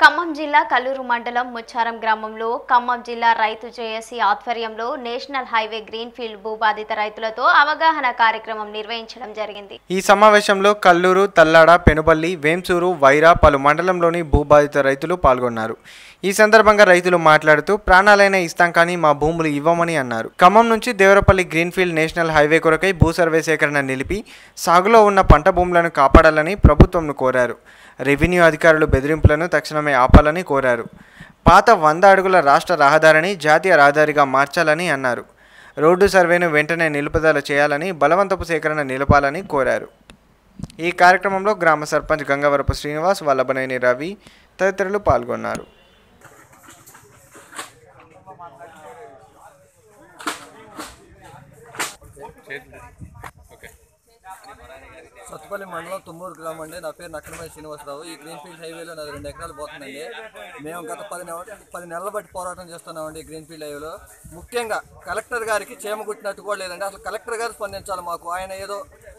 ఖమ్మం జిల్లా కల్లూరు మండలం ముచ్చారం గ్రామంలో ఖమ్మం జిల్లా రైతు జేఏసీ ఆధ్వర్యంలో నేషనల్ హైవే గ్రీన్ఫీల్డ్ భూబాధిత రైతులతో అవగాహన కార్యక్రమం నిర్వహించడం జరిగింది ఈ సమావేశంలో కల్లూరు తల్లాడ పెనుబల్లి వేంసూరు వైరా పలు మండలంలోని భూబాధిత రైతులు పాల్గొన్నారు ఈ సందర్భంగా రైతులు మాట్లాడుతూ ప్రాణాలైన ఇస్తాం కానీ మా భూములు ఇవ్వమని అన్నారు ఖమ్మం నుంచి దేవరపల్లి గ్రీన్ఫీల్డ్ నేషనల్ హైవే కొరకై భూ సర్వే సేకరణ నిలిపి సాగులో ఉన్న పంట భూములను కాపాడాలని ప్రభుత్వంను కోరారు రెవెన్యూ అధికారులు బెదిరింపులను తక్షణమే ఆపాలని కోరారు పాత వంద అడుగుల రాష్ట్ర రహదారిని జాతీయ రహదారిగా మార్చాలని అన్నారు రోడ్డు సర్వేను వెంటనే నిలుపుదల చేయాలని బలవంతపు సేకరణ నిలపాలని కోరారు ఈ కార్యక్రమంలో గ్రామ సర్పంచ్ గంగవరపు శ్రీనివాస్ వల్లభనేని రవి తదితరులు పాల్గొన్నారు సత్తుపల్లి మండలం తుమ్మూరు గ్రామం అండి నా పేరు నక్కనమై శ్రీనివాసరావు ఈ గ్రీన్ఫీల్డ్ హైవేలో నాది రెండు ఎకరాలు పోతుందండి మేము గత పది నెల పది నెలల బట్టి పోరాటం చేస్తున్నామండి ఈ గ్రీన్ఫీల్డ్ హైవేలో ముఖ్యంగా కలెక్టర్ గారికి చేమ కుట్టినట్టు కూడా లేదండి అసలు కలెక్టర్ గారు స్పందించాలి మాకు ఆయన ఏదో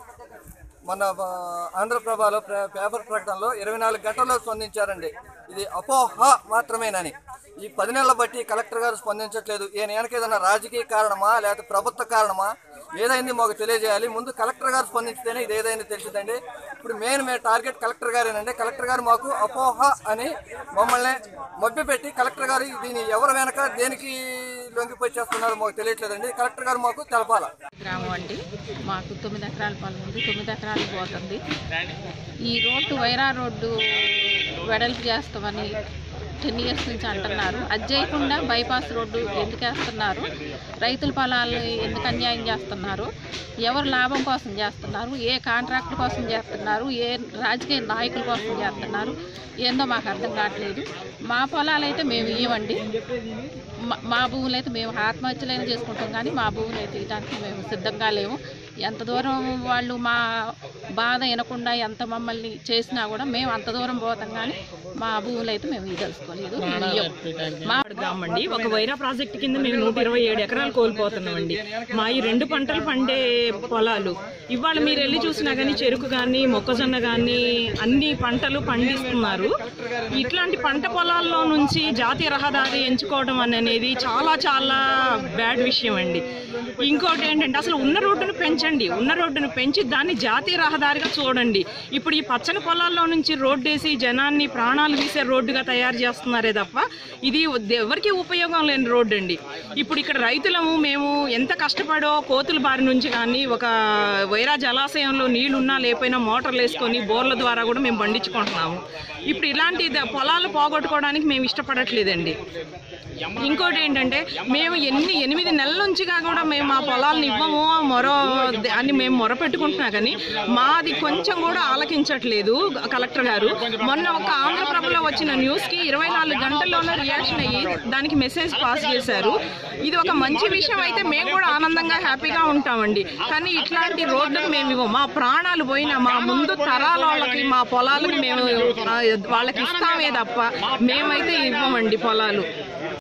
మన ఆ, ఆంధ్రప్రభలో ప్ర- పేపర్ ప్రకటనలో ఇరవై నాలుగు గంటల్లో స్పందించారండి ఇది అపోహ మాత్రమేనని ఈ పది నెలల బట్టి కలెక్టర్ గారు స్పందించట్లేదు ఈయన వెనక ఏదైనా రాజకీయ కారణమా లేకపోతే ప్రభుత్వ కారణమా ఏదైంది మాకు తెలియజేయాలి ముందు కలెక్టర్ గారు స్పందించితేనే ఇది ఏదైనా తెలిసిందండి ఇప్పుడు మెయిన్ మేము టార్గెట్ కలెక్టర్ గారేనండి కలెక్టర్ గారు మాకు అపోహ అని మమ్మల్ని మభ్యపెట్టి కలెక్టర్ గారు దీని ఎవరు వెనక దేనికి లొంగిపోయి చేస్తున్నారో మాకు తెలియట్లేదండి కలెక్టర్ గారు మాకు తెలపాలి గ్రామం అండి మాకు తొమ్మిది ఎకరాల పొలం ఉంది తొమ్మిది ఎకరాలు పోతుంది ఈ రోడ్డు వైరా రోడ్డు వెడల్పు చేస్తామని టెన్ ఇయర్స్ నుంచి అంటున్నారు అది చేయకుండా బైపాస్ రోడ్డు ఎందుకు వేస్తున్నారు రైతుల పొలాలు ఎందుకు అన్యాయం చేస్తున్నారు ఎవరు లాభం కోసం చేస్తున్నారు ఏ కాంట్రాక్ట్ కోసం చేస్తున్నారు ఏ రాజకీయ నాయకుల కోసం చేస్తున్నారు ఏందో మాకు అర్థం కావట్లేదు మా పొలాలు అయితే మేము ఇవ్వండి మా- మా భూములు అయితే మేము ఆత్మహత్యలైనా చేసుకుంటాం కానీ మా భూములు అయితే ఇవ్వడానికి మేము సిద్ధంగా లేము ఎంత దూరం వాళ్ళు మా బాధ వినకుండా ఎంత మమ్మల్ని చేసినా కూడా మేము అంత దూరం పోతాం కానీ మా భూములు అయితే మేము ఇదలుచుకోలేదు మేము ఇయ్యం. మా గ్రామం అండి ఒక వైరా ప్రాజెక్ట్ కింద మేము నూట ఇరవై ఏడు ఎకరాలు కోల్పోతున్నామండి మా ఈ రెండు పంటలు పండే పొలాలు ఇవాళ మీరు వెళ్ళి చూసినా కానీ చెరుకు కానీ మొక్కజొన్న కానీ అన్ని పంటలు పండిస్తున్నారు ఇట్లాంటి పంట పొలాల్లో నుంచి జాతీయ రహదారి ఎంచుకోవడం అనేది చాలా చాలా బ్యాడ్ విషయం అండి ఇంకోటి ఏంటంటే అసలు ఉన్న రోడ్డును పెంచండి ఉన్న రోడ్డును పెంచి దాన్ని జాతీయ రహదారిగా చూడండి ఇప్పుడు ఈ పచ్చని పొలాల్లో నుంచి రోడ్డు వేసి జనాన్ని ప్రాణాలు తీసే రోడ్డుగా తయారు చేస్తున్నారే తప్ప ఇది ఎవరికి ఉపయోగం లేని రోడ్డు అండి ఇప్పుడు ఇక్కడ రైతులము మేము ఎంత కష్టపడో కోతుల బారి నుంచి కానీ ఒక వైరా జలాశయంలో నీళ్లున్నా లేకపోయినా మోటార్లు వేసుకొని బోర్ల ద్వారా కూడా మేము పండించుకుంటున్నాము ఇప్పుడు ఇలాంటి ద- పొలాలు పోగొట్టుకోవడానికి మేము ఇష్టపడట్లేదండి ఇంకోటి ఏంటంటే మేము ఎన్ని ఎనిమిది నెలల నుంచిగా కూడా మేము ఆ పొలాలను ఇవ్వము మొర అని మేము మొర పెట్టుకుంటున్నా కానీ మాది కొంచెం కూడా ఆలకించట్లేదు కలెక్టర్ గారు మొన్న ఒక ఆంధ్రప్రభలో వచ్చిన న్యూస్కి ఇరవై నాలుగు గంటల్లోనే రియాక్షన్ అయ్యి దానికి మెసేజ్ పాస్ చేశారు ఇది ఒక మంచి విషయం అయితే మేము కూడా ఆనందంగా హ్యాపీగా ఉంటామండి కానీ ఇట్లాంటి రోడ్లకు మేము ఇవ్వం మా ప్రాణాలు పోయినా మా ముందు తరాల వాళ్ళకి మా పొలాలకు మేము ఆ, వాళ్ళకి ఇస్తామే తప్ప మేమైతే ఇవ్వమండి పొలాలు